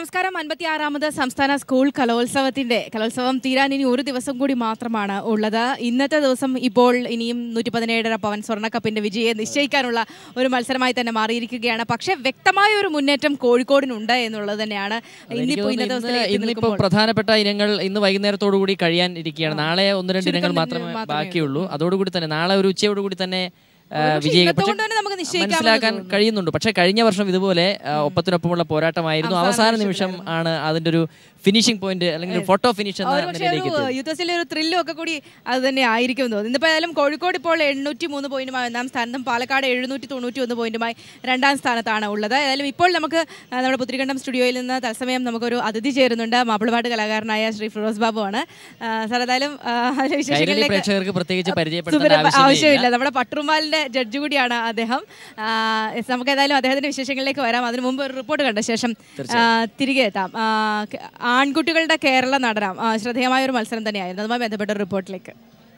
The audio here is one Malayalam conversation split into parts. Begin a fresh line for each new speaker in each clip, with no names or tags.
നമസ്കാരം അൻപത്തി ആറാമത് സംസ്ഥാന സ്കൂൾ കലോത്സവത്തിന്റെ കലോത്സവം തീരാൻ ഇനി ഒരു ദിവസം കൂടി മാത്രമാണ് ഉള്ളത് ഇന്നത്തെ ദിവസം ഇപ്പോൾ ഇനിയും നൂറ്റി പതിനേഴര പവൻ സ്വർണ്ണക്കപ്പിന്റെ വിജയെ നിശ്ചയിക്കാനുള്ള ഒരു മത്സരമായി തന്നെ മാറിയിരിക്കുകയാണ് പക്ഷേ വ്യക്തമായ ഒരു മുന്നേറ്റം കോഴിക്കോടിനുണ്ട് എന്നുള്ളത് തന്നെയാണ്
എനിക്ക്
ഇന്നിപ്പോ
തോന്നുന്നു
ഇന്നത്തെ
ഇന്ന്
ദിവസത്തിൽ എത്തി
ഇന്നിപ്പോ
നിൽക്കുമ്പോൾ.
പ്രധാനപ്പെട്ട ഇനങ്ങൾ ഇന്ന് വൈകുന്നേരത്തോടു കൂടി കഴിയാൻ ഇരിക്കുകയാണ് നാളെ ഒന്ന് രണ്ട് ഇനങ്ങൾ
ചുരുക്കം
മാത്രമേ
മാത്രമേ
ബാക്കിയുള്ളൂ അതോടുകൂടി തന്നെ നാളെ ഒരു ഉച്ചയോടുകൂടി തന്നെ ആ,
ഒരുപക്ഷെ
വിജയികൾ
ഇന്നത്തെ
പക്ഷേ
കൊണ്ട് തന്നെ നമുക്ക് നിശ്ചയിക്കാമെന്ന്
മനസ്സിലാക്കാൻ
തോന്നുന്നു.
കഴിയുന്നുണ്ട് പക്ഷേ കഴിഞ്ഞ വർഷം ഇതുപോലെ ആ, ഒപ്പത്തിനൊപ്പമുള്ള പോരാട്ടമായിരുന്നു അവസാന നിമിഷം ആണ് അതിന്റെ ഒരു ഫിനിഷിംഗ് പോയിന്റ് അല്ലെങ്കിൽ ഫോട്ടോ ഫിനിഷ് എന്ന
ഒരുപക്ഷെ
നിലയിലേക്ക്
ഒരു
എത്തിയത്.
യുദ്ധത്തിലെ ഒരു ത്രില്ലും ഒക്കെ കൂടി അത് തന്നെ ആയിരിക്കും എന്ന് തോന്നുന്നു ഇന്നിപ്പോൾ ഏതായാലും കോഴിക്കോട് ഇപ്പോൾ എണ്ണൂറ്റി മൂന്ന് പോയിന്റുമായി ഒന്നാം സ്ഥാനത്തും പാലക്കാട് എഴുന്നൂറ്റി തൊണ്ണൂറ്റി ഒന്ന് പോയിന്റുമായി രണ്ടാം സ്ഥാനത്താണ് ഉള്ളത് ഏതായാലും ഇപ്പോൾ നമുക്ക് ആ, നമ്മുടെ പുത്രികണ്ഠം സ്റ്റുഡിയോയിൽ നിന്ന് തത്സമയം നമുക്കൊരു അതിഥി ചേരുന്നുണ്ട് മാപ്പിളപാട്ട് കലാകാരനായ ശ്രീ ഫിറോസ് ബാബു ആണ് ആ, സാർ ഏതായാലും ആ, അതിലെ
കൈരളി
വിശേഷങ്ങളിലേക്ക്
പ്രേക്ഷകർക്ക് പ്രത്യേകിച്ച് പരിചയപ്പെടുത്തേണ്ട
സുബിര-
ആവശ്യമില്ല
ആവശ്യമില്ല നമ്മുടെ പട്ടുറുമാലിന്റെ ജഡ്ജ് കൂടിയാണ് അദ്ദേഹം ആ, നമുക്ക് ഏതായാലും അദ്ദേഹത്തിന്റെ വിശേഷങ്ങളിലേക്ക് വരാം അതിനു മുമ്പ് ഒരു റിപ്പോർട്ട് കണ്ട ശേഷം ആ, തിരികെ എത്താം ആ, ക- ആൺകുട്ടികളുടെ കേരള നടനം ആ, ശ്രദ്ധേയമായ ഒരു മത്സരം തന്നെയായിരുന്നു അതുമായി ബന്ധപ്പെട്ട ഒരു റിപ്പോർട്ടിലേക്ക്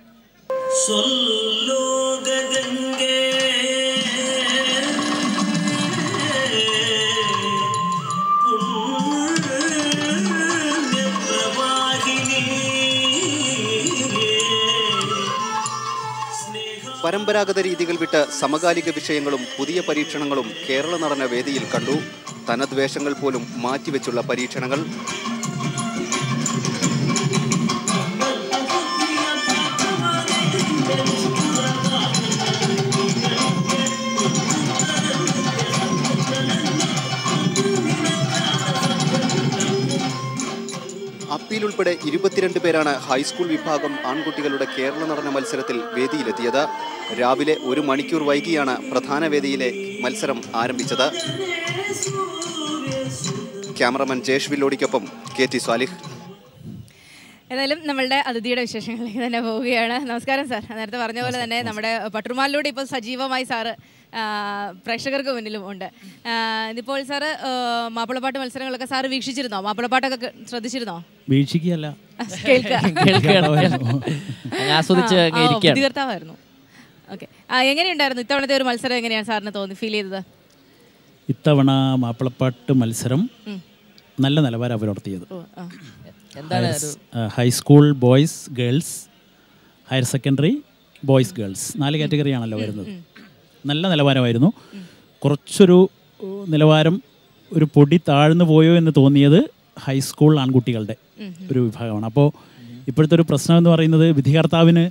சொல்லுக கங்கே
പരമ്പരാഗത രീതികൾ വിട്ട് സമകാലിക വിഷയങ്ങളും പുതിയ പരീക്ഷണങ്ങളും കേരള നടന വേദിയിൽ കണ്ടു തനദ്വേഷങ്ങൾ പോലും മാറ്റിവെച്ചുള്ള പരീക്ഷണങ്ങൾ അപ്പീൽ ഉൾപ്പെടെ ഇരുപത്തിരണ്ട് പേരാണ് ഹൈസ്കൂൾ വിഭാഗം ആൺകുട്ടികളുടെ കേരള നടന മത്സരത്തിൽ വേദിയിലെത്തിയത് രാവിലെ ഒരു മണിക്കൂർ വൈകിയാണ് പ്രധാന വേദിയിലെ മത്സരം ആരംഭിച്ചത് ക്യാമറമാൻ ജേഷ് വില്ലോടിക്കൊപ്പം കെ ടി സ്വാലിഹ്
ഏതായാലും നമ്മളുടെ അതിഥിയുടെ വിശേഷങ്ങളിലേക്ക് തന്നെ പോവുകയാണ് നമസ്കാരം സാർ നേരത്തെ പറഞ്ഞ പോലെ തന്നെ നമ്മുടെ പട്ടുറുമാലിലൂടെ ഇപ്പോൾ സജീവമായി സാറ് ആ, പ്രേക്ഷകർക്ക് മുന്നിലും ഉണ്ട് ആ, ഇതിപ്പോൾ സാറ് ആ, മാപ്പിളപ്പാട്ട് മത്സരങ്ങളൊക്കെ സാറ് വീക്ഷിച്ചിരുന്നോ മാപ്പിളപ്പാട്ടൊക്കെ ക- ശ്രദ്ധിച്ചിരുന്നോ
വീക്ഷിക്കുകയല്ല
കേൾക്കുക
കേൾക്കുകയാണ് അങ്ങ് ആസ്വദിച്ച് അങ്ങ്
ആ,
ഇരിക്കുകയാണ്
ബുദ്ധികർത്താവായിരുന്നു ഓക്കെ എങ്ങനെയുണ്ടായിരുന്നു ഇത്തവണത്തെ ഒരു മത്സരം എങ്ങനെയാണ് സാറിന് തോന്നി ഫീൽ ചെയ്തത്
ഇത്തവണ മാപ്പിളപ്പാട്ട് മത്സരം നല്ല നിലവാരം അവരുടർത്തിയത്
ഓ, ആ.
എന്താണ് ഒരു
high school boys girls higher secondary boys girls നാല് കാറ്റഗറിയാണല്ലോ വരുന്നത് നല്ല നിലവാരമായിരുന്നു കുറച്ചൊരു ഏഹ്, നിലവാരം ഒരു പൊടി താഴ്ന്നു പോയോ എന്ന് തോന്നിയത് ഹൈസ്കൂൾ ആൺകുട്ടികളുടെ ഒരു വിഭാഗമാണ് അപ്പോൾ ഇപ്പോഴത്തെ ഒരു പ്രശ്നം എന്ന് പറയുന്നത് വിധികർത്താവിന്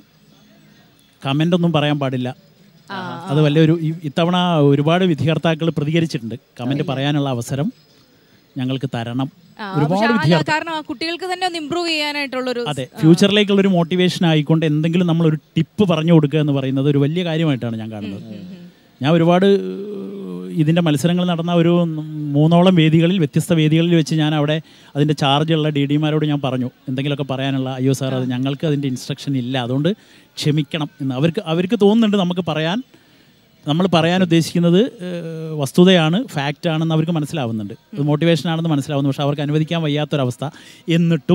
കമൻ്റ് ഒന്നും പറയാൻ പാടില്ല അത് വലിയൊരു ഈ- ഇത്തവണ ഒരുപാട് വിധികർത്താക്കൾ പ്രതികരിച്ചിട്ടുണ്ട് കമൻ്റ് പറയാനുള്ള അവസരം ഞങ്ങൾക്ക് തരണം
ആ, പക്ഷേ
ഒരുപാട്
ആ,
വിദ്യാർത്ഥി
കാരണം ആ കുട്ടികൾക്ക് തന്നെ ഒന്ന് ഇമ്പ്രൂവ് ചെയ്യാനായിട്ടുള്ളൊരു
അതെ ഫ്യൂച്ചറിലേക്കുള്ള ഒരു മോട്ടിവേഷൻ ആയിക്കൊണ്ട് എന്തെങ്കിലും നമ്മൾ ഒരു ടിപ്പ് പറഞ്ഞു കൊടുക്കുക എന്ന് പറയുന്നത് ഒരു വലിയ കാര്യമായിട്ടാണ് ഞാൻ കാണുന്നത് ഞാൻ ഒരുപാട് ഏഹ്, ഇതിൻ്റെ മത്സരങ്ങൾ നടന്ന ഒരു മൂന്നോളം വേദികളിൽ വ്യത്യസ്ത വേദികളിൽ വെച്ച് ഞാൻ അവിടെ അതിൻ്റെ ചാർജുള്ള ഡി ഡിമാരോട് ഞാൻ പറഞ്ഞു എന്തെങ്കിലുമൊക്കെ പറയാനുള്ള അയ്യോ സാർ അത് ഞങ്ങൾക്ക് അതിൻ്റെ ഇൻസ്ട്രക്ഷൻ ഇല്ല അതുകൊണ്ട് ക്ഷമിക്കണം എന്ന് അവർക്ക് അവർക്ക് തോന്നുന്നുണ്ട് നമുക്ക് പറയാൻ നമ്മൾ പറയാൻ ഉദ്ദേശിക്കുന്നത് ഏഹ്, വസ്തുതയാണ് ഫാക്റ്റ് ആണെന്ന് അവർക്ക് മനസ്സിലാവുന്നുണ്ട് അത് മോട്ടിവേഷൻ ആണെന്ന് മനസ്സിലാവുന്നു പക്ഷെ അവർക്ക് അനുവദിക്കാൻ വയ്യാത്തൊരവസ്ഥ എന്നിട്ടും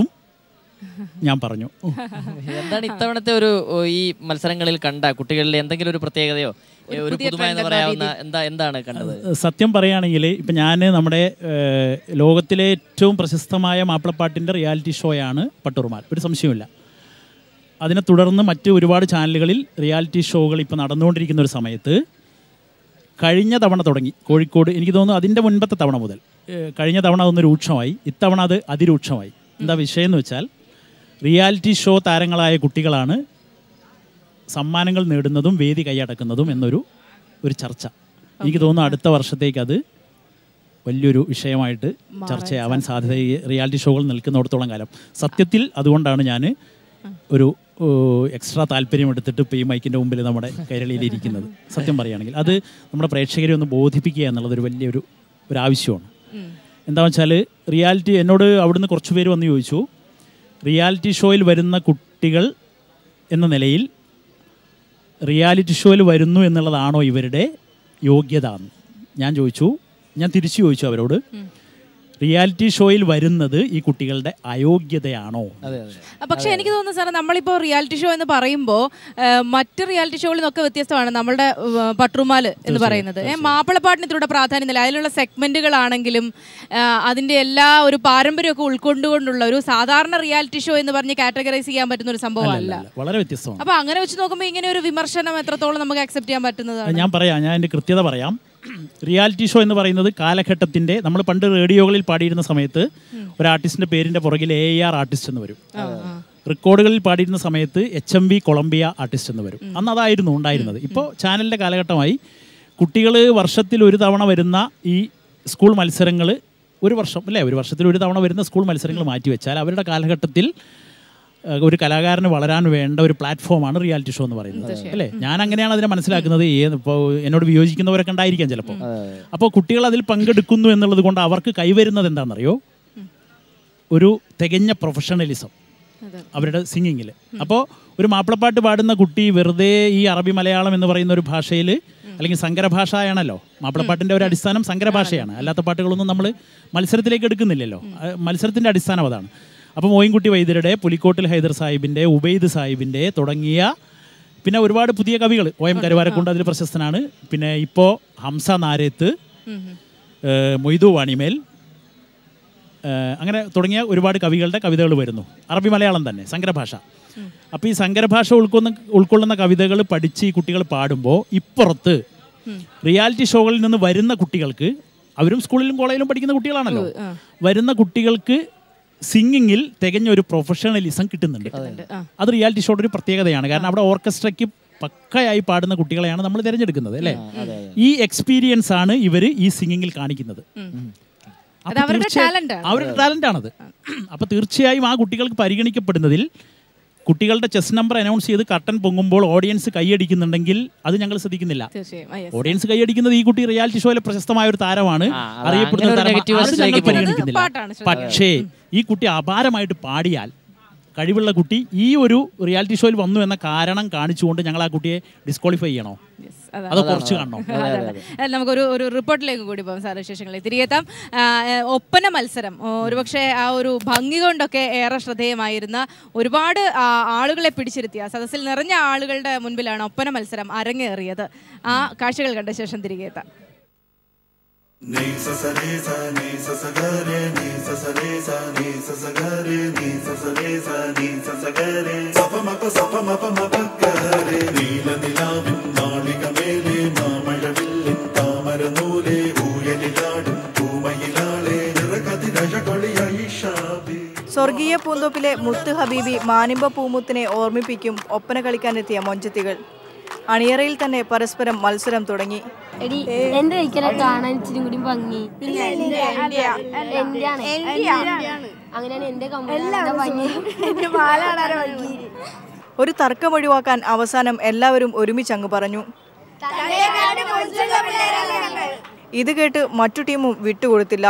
ഞാൻ പറഞ്ഞു
എന്താണ് ഇത്തവണത്തെ ഒരു ഓ, ഈ മത്സരങ്ങളിൽ കണ്ട കുട്ടികളിൽ എന്തെങ്കിലും ഒരു പ്രത്യേകതയോ ഏ, ഒരു പുതുമ എന്ന് പറയാവുന്ന എന്താ എന്താണ് കണ്ടത്
സത്യം പറയുകയാണെങ്കിൽ ഇപ്പം ഞാൻ നമ്മുടെ ഏഹ്, ലോകത്തിലെ ഏറ്റവും പ്രശസ്തമായ മാപ്പിളപ്പാട്ടിൻ്റെ റിയാലിറ്റി ഷോയാണ് പട്ടുറുമാൽ ഒരു സംശയമില്ല അതിനെ തുടർന്ന് മറ്റ് ഒരുപാട് ചാനലുകളിൽ റിയാലിറ്റി ഷോകൾ ഇപ്പോൾ നടന്നുകൊണ്ടിരിക്കുന്ന ഒരു സമയത്ത് കഴിഞ്ഞ തവണ തുടങ്ങി കോഴിക്കോട് എനിക്ക് തോന്നുന്നു അതിൻ്റെ മുൻപത്തെ തവണ മുതൽ ഏഹ്, കഴിഞ്ഞ തവണ അതൊന്ന് രൂക്ഷമായി ഇത്തവണ അത് അതിരൂക്ഷമായി എന്താ വിഷയം എന്ന് വെച്ചാൽ റിയാലിറ്റി ഷോ താരങ്ങളായ കുട്ടികളാണ് സമ്മാനങ്ങൾ നേടുന്നതും വേദി കൈയടക്കുന്നതും എന്നൊരു ഒരു ചർച്ച എനിക്ക് തോന്നുന്നു അടുത്ത വർഷത്തേക്ക് അത് വലിയൊരു വിഷയമായിട്ട് ചർച്ചയാവാൻ സാധ്യത ഈ റിയാലിറ്റി ഷോകൾ നിൽക്കുന്നിടത്തോളം കാലം സത്യത്തിൽ അതുകൊണ്ടാണ് ഞാൻ ഒരു എക്സ്ട്രാ താല്പര്യം എടുത്തിട്ട് ഇപ്പോൾ ഈ മൈക്കിൻ്റെ മുമ്പിൽ നമ്മുടെ കൈരളിയിൽ ഇരിക്കുന്നത് സത്യം പറയുകയാണെങ്കിൽ അത് നമ്മുടെ പ്രേക്ഷകരെ ഒന്ന് ബോധിപ്പിക്കുക എന്നുള്ളത് ഒരു വലിയൊരു ഒരു ആവശ്യമാണ് എന്താണെന്ന് വെച്ചാൽ റിയാലിറ്റി എന്നോട് അവിടുന്ന് കുറച്ച് പേര് വന്ന് ചോദിച്ചു റിയാലിറ്റി ഷോയിൽ വരുന്ന കുട്ടികൾ എന്ന നിലയിൽ റിയാലിറ്റി ഷോയിൽ വരുന്നു എന്നുള്ളതാണോ ഇവരുടെ യോഗ്യത എന്ന് ഞാൻ ചോദിച്ചു ഞാൻ തിരിച്ചു ചോദിച്ചു അവരോട് റിയാലിറ്റി ഷോയിൽ വരുന്നത് ഈ കുട്ടികളുടെ അയോഗ്യതയാണോ
അതെ അതെ
പക്ഷെ എനിക്ക് തോന്നുന്നു സാറേ നമ്മളിപ്പോൾ റിയാലിറ്റി ഷോ എന്ന് പറയുമ്പോൾ മറ്റ് റിയാലിറ്റി ഷോകളിൽ നിന്നൊക്കെ വ്യത്യസ്തമാണ് നമ്മുടെ ഏഹ്, പട്രുമാല് എന്ന് പറയുന്നത് ഏഹ്, മാപ്പിളപ്പാട്ടിന് ഇതിലൂടെ പ്രാധാന്യമില്ല അതിലുള്ള സെഗ്മെന്റുകളാണെങ്കിലും ഏഹ്, അതിന്റെ എല്ലാ ഒരു പാരമ്പര്യമൊക്കെ ഉൾക്കൊണ്ടുകൊണ്ടുള്ള ഒരു സാധാരണ റിയാലിറ്റി ഷോ എന്ന് പറഞ്ഞ് കാറ്റഗറൈസ് ചെയ്യാൻ പറ്റുന്ന ഒരു സംഭവമല്ല
അല്ല, വളരെ വ്യത്യസ്തമാണ്
അപ്പൊ അങ്ങനെ വെച്ച് നോക്കുമ്പോൾ ഇങ്ങനെ ഒരു വിമർശനം എത്രത്തോളം നമുക്ക് അക്സെപ്റ്റ് ചെയ്യാൻ പറ്റുന്നതാണ്
ഞാൻ പറയാം ഞാൻ എൻ്റെ കൃത്യത പറയാം റിയാലിറ്റി ഷോ എന്ന് പറയുന്നത് കാലഘട്ടത്തിൻ്റെ നമ്മൾ പണ്ട് റേഡിയോകളിൽ പാടിയിരുന്ന സമയത്ത് ഒരു ആർട്ടിസ്റ്റിൻ്റെ പേരിൻ്റെ പുറകിൽ എ ആർ ആർട്ടിസ്റ്റ് എന്ന് വരും റെക്കോർഡുകളിൽ പാടിയിരുന്ന സമയത്ത് H M V Columbia artist എന്ന് വരും അന്ന് അതായിരുന്നു ഉണ്ടായിരുന്നത് ഇപ്പോൾ ചാനലിൻ്റെ കാലഘട്ടമായി കുട്ടികൾ വർഷത്തിൽ ഒരു തവണ വരുന്ന ഈ സ്കൂൾ മത്സരങ്ങൾ ഒരു വർഷം അല്ലേ ഒരു വർഷത്തിൽ ഒരു തവണ വരുന്ന സ്കൂൾ മത്സരങ്ങൾ മാറ്റിവെച്ചാൽ അവരുടെ കാലഘട്ടത്തിൽ ഏഹ്, ഒരു കലാകാരന് വളരാൻ വേണ്ട ഒരു പ്ലാറ്റ്ഫോമാണ് റിയാലിറ്റി ഷോ എന്ന് പറയുന്നത് അല്ലേ ഞാൻ അങ്ങനെയാണ് അതിനെ മനസ്സിലാക്കുന്നത് ഏത് ഇപ്പോൾ എന്നോട് വിയോജിക്കുന്നവരൊക്കെ ഉണ്ടായിരിക്കാം ചിലപ്പോൾ അപ്പോൾ കുട്ടികൾ അതിൽ പങ്കെടുക്കുന്നു എന്നുള്ളത് കൊണ്ട് അവർക്ക് കൈവരുന്നത് എന്താണെന്നറിയോ ഒരു തികഞ്ഞ പ്രൊഫഷണലിസം അവരുടെ സിംഗിങ്ങിൽ അപ്പോൾ ഒരു മാപ്പിളപ്പാട്ട് പാടുന്ന കുട്ടി വെറുതെ ഈ അറബി മലയാളം എന്ന് പറയുന്ന ഒരു ഭാഷയിൽ അല്ലെങ്കിൽ സങ്കരഭാഷയാണല്ലോ മാപ്പിളപ്പാട്ടിൻ്റെ ഒരു അടിസ്ഥാനം സങ്കരഭാഷയാണ് അല്ലാത്ത പാട്ടുകളൊന്നും നമ്മൾ മത്സരത്തിലേക്ക് എടുക്കുന്നില്ലല്ലോ ആ, മത്സരത്തിൻ്റെ അടിസ്ഥാനം അതാണ് അപ്പോൾ മോയിൻകുട്ടി വൈദ്യരുടെ പുലിക്കോട്ടിൽ ഹൈദർ സാഹിബിൻ്റെ ഉബൈദ് സാഹിബിൻ്റെ തുടങ്ങിയ പിന്നെ ഒരുപാട് പുതിയ കവികൾ ഒ എം കരുവാരക്കുണ്ട് അതിൽ പ്രശസ്തനാണ് പിന്നെ ഇപ്പോൾ ഹംസ നാരേത്ത് ഏഹ്, മൊയ്തു വാണിമേൽ ഏഹ് അങ്ങനെ തുടങ്ങിയ ഒരുപാട് കവികളുടെ കവിതകൾ വരുന്നു അറബി മലയാളം തന്നെ സങ്കരഭാഷ അപ്പോൾ ഈ സങ്കരഭാഷ ഉൾക്കൊന്ന ഉൾക്കൊള്ളുന്ന കവിതകൾ പഠിച്ച് ഈ കുട്ടികൾ പാടുമ്പോൾ ഇപ്പുറത്ത് റിയാലിറ്റി ഷോകളിൽ നിന്ന് വരുന്ന കുട്ടികൾക്ക് അവരും സ്കൂളിലും കോളേജിലും പഠിക്കുന്ന കുട്ടികളാണല്ലോ വരുന്ന കുട്ടികൾക്ക് സിംഗിങ്ങിൽ തികഞ്ഞ ഒരു പ്രൊഫഷണലിസം കിട്ടുന്നുണ്ട് അത് റിയാലിറ്റി ഷോയുടെ ഒരു പ്രത്യേകതയാണ് കാരണം അവിടെ ഓർക്കസ്ട്രയ്ക്ക് പക്കയായി പാടുന്ന കുട്ടികളെയാണ് നമ്മൾ തിരഞ്ഞെടുക്കുന്നത് അല്ലേ ഈ എക്സ്പീരിയൻസ് ആണ് ഇവർ ഈ സിംഗിങ്ങിൽ കാണിക്കുന്നത്
അത്
അപ്പൊ
അവരുടെ
തീർച്ചയായും-
talent ആണ്.
അവരുടെ ടാലന്റ് ആണത് അപ്പൊ തീർച്ചയായും ആ കുട്ടികൾക്ക് പരിഗണിക്കപ്പെടുന്നതിൽ കുട്ടികളുടെ ചെസ് നമ്പർ അനൗൺസ് ചെയ്ത് കട്ടൻ പൊങ്ങുമ്പോൾ ഓഡിയൻസ് കൈയടിക്കുന്നുണ്ടെങ്കിൽ അത് ഞങ്ങൾ ശ്രദ്ധിക്കുന്നില്ല
തീർച്ചയായും ആ, yes.
ഓഡിയൻസ് കൈയടിക്കുന്നത് ഈ കുട്ടി റിയാലിറ്റി ഷോയിലെ പ്രശസ്തമായ ഒരു താരമാണ്
ആ, അത്
അറിയപ്പെടുന്ന
അങ്ങനെ ഒരു
താരമാണ്.
negative
അത് ഞങ്ങൾ
വശത്തിലേക്ക്
പരിഗണിക്കുന്നില്ല
പാട്ടാണ് ശ്രദ്ധിക്കുന്നത്.
പക്ഷേ ഈ കുട്ടി അപാരമായിട്ട് പാടിയാൽ കഴിവുള്ള കുട്ടി ഈ ഒരു റിയാലിറ്റി ഷോയിൽ വന്നു എന്ന കാരണം കാണിച്ചുകൊണ്ട് ഞങ്ങൾ ആ കുട്ടിയെ ഡിസ്ക്വാളിഫൈ ചെയ്യണോ
Yes, അതാണ്.
അത് കുറച്ച് കാണണോ
അതാണ്. അല്ല, നമുക്കൊരു ഒരു റിപ്പോർട്ടിലേക്ക് കൂടി പോകാം സാർ വിശേഷങ്ങളിൽ തിരികെത്താം ആ, ഏ, ഒപ്പന മത്സരം ഓ, ഒരുപക്ഷെ ആ ഒരു ഭംഗി കൊണ്ടൊക്കെ ഏറെ ശ്രദ്ധേയമായിരുന്ന ഒരുപാട് ആ, ആളുകളെ പിടിച്ചിരുത്തിയ സദസ്സിൽ നിറഞ്ഞ ആളുകളുടെ മുൻപിലാണ് ഒപ്പന മത്സരം അരങ്ങേറിയത് ആ കാഴ്ചകൾ കണ്ട ശേഷം തിരികെ എത്താം
Ni sa sa re sa ni sa sa ga re ni sa sa re sa ni sa sa ga re ni sa sa re sa ni sa sa ga re sa pa ma pa sa pa ma pa ma pa ga re നീല നിലാവിൻ നാളികമേലെ മാമഴവില്ലിൻ താമരനൂലെ ഊയലിലാടും പൂമയിലാളെ നിറകതിരഴകൊളിയായി ഷാബി
സ്വർഗീയ പൂന്തോപ്പിലെ മുത്ത് ഹബീബി മാനിമ്പ പൂമുത്തിനെ ഓർമ്മിപ്പിക്കും ഒപ്പന കളിക്കാനെത്തിയ മൊഞ്ചത്തികൾ അണിയറയിൽ തന്നെ പരസ്പരം മത്സരം തുടങ്ങി
എടി എന്റെ കഴിക്കലെ കാണാൻ ഇച്ചിരി കൂടി ഭംഗി എന്റെയാണ് അങ്ങനെയാണ് എന്റെ കമ്പനി ഭംഗി
ഒരു തർക്കം ഒഴിവാക്കാൻ അവസാനം എല്ലാവരും ഒരുമിച്ചങ്ങ് പറഞ്ഞു ഇത് കേട്ട് മറ്റു ടീമും വിട്ടുകൊടുത്തില്ല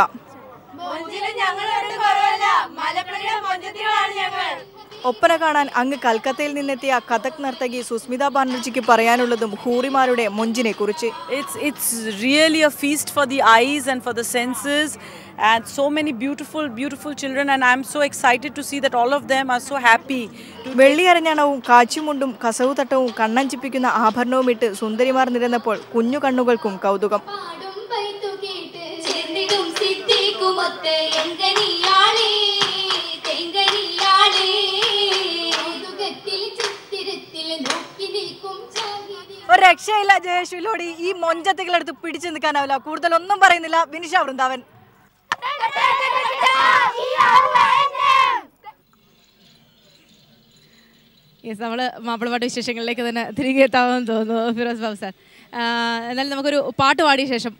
ഒപ്പന കാണാൻ അങ്ങ് കൽക്കത്തയിൽ നിന്നെത്തിയ കഥക് നർത്തകി സുസ്മിത ബാനർജിക്ക് പറയാനുള്ളതും ഹൂറിമാരുടെ മൊഞ്ചിനെ കുറിച്ച്
It's it's really a feast for the eyes and for the senses, and so many beautiful, beautiful children. And I'm so excited to see that all of them are so happy. To
വെള്ളിയരഞ്ഞണവും കാച്ചിമുണ്ടും കസവു തട്ടവും കണ്ണഞ്ചിപ്പിക്കുന്ന ആഭരണവും ഇട്ട് സുന്ദരിമാർ നിരന്നപ്പോൾ കുഞ്ഞു കണ്ണുകൾക്കും കൗതുകം
പാടും പൈത്തു കേട്ട് ചേർന്നിടും സിദ്ധിക്കുമൊത്ത് എങ്കനിയാളേ തെങ്കനിയാളേ കൗതുകത്തിൽ ചിത്തിരത്തിൽ നോക്കി നിൽക്കും ചാകിരി
ഒരു രക്ഷയില്ല ജയശുലോടി ഈ മൊഞ്ചത്തികളെടുത്ത് പിടിച്ചു നിൽക്കാനാവില്ല കൂടുതലൊന്നും പറയുന്നില്ല വിനിഷ വൃന്ദാവൻ
യെസ് നമ്മൾ മാപ്പിളപ്പാട്ട് വിശേഷങ്ങളിലേക്ക് തന്നെ തിരികെ എത്താമെന്ന് തോന്നുന്നു ഫിറോസ് ബാബു സാർ ആ, എന്നാലും നമുക്കൊരു പാട്ട് പാടിയ ശേഷം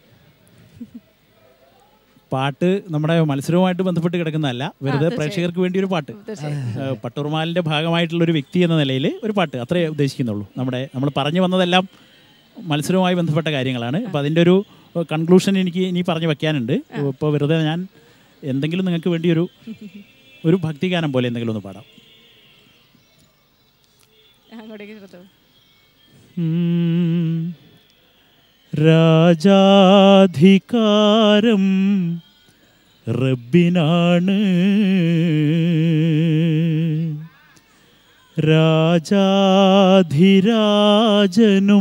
പാട്ട് നമ്മുടെ മത്സരവുമായിട്ട് ബന്ധപ്പെട്ട് കിടക്കുന്നതല്ല വെറുതെ പ്രേക്ഷകർക്ക് വേണ്ടി ഒരു പാട്ട് ഏഹ് പട്ടുറുമാലിന്റെ ഭാഗമായിട്ടുള്ള ഒരു വ്യക്തി എന്ന നിലയിൽ ഒരു പാട്ട് അത്രേ ഉദ്ദേശിക്കുന്നുള്ളൂ നമ്മുടെ നമ്മൾ പറഞ്ഞു വന്നതെല്ലാം മത്സരവുമായി ബന്ധപ്പെട്ട കാര്യങ്ങളാണ് അപ്പോൾ അതിൻ്റെ ഒരു കൺക്ലൂഷൻ എനിക്ക് ഇനി പറഞ്ഞു വെക്കാനുണ്ട് ഇപ്പോൾ വെറുതെ ഞാൻ എന്തെങ്കിലും നിങ്ങൾക്ക് വേണ്ടി ഒരു ഒരു ഭക്തിഗാനം പോലെ എന്തെങ്കിലും ഒന്ന് പാടാം
അങ്ങോട്ടേക്ക് ശ്രദ്ധ
ഉം. രാജാധികാരം റബ്ബിനാണ് രാജാധിരാജനും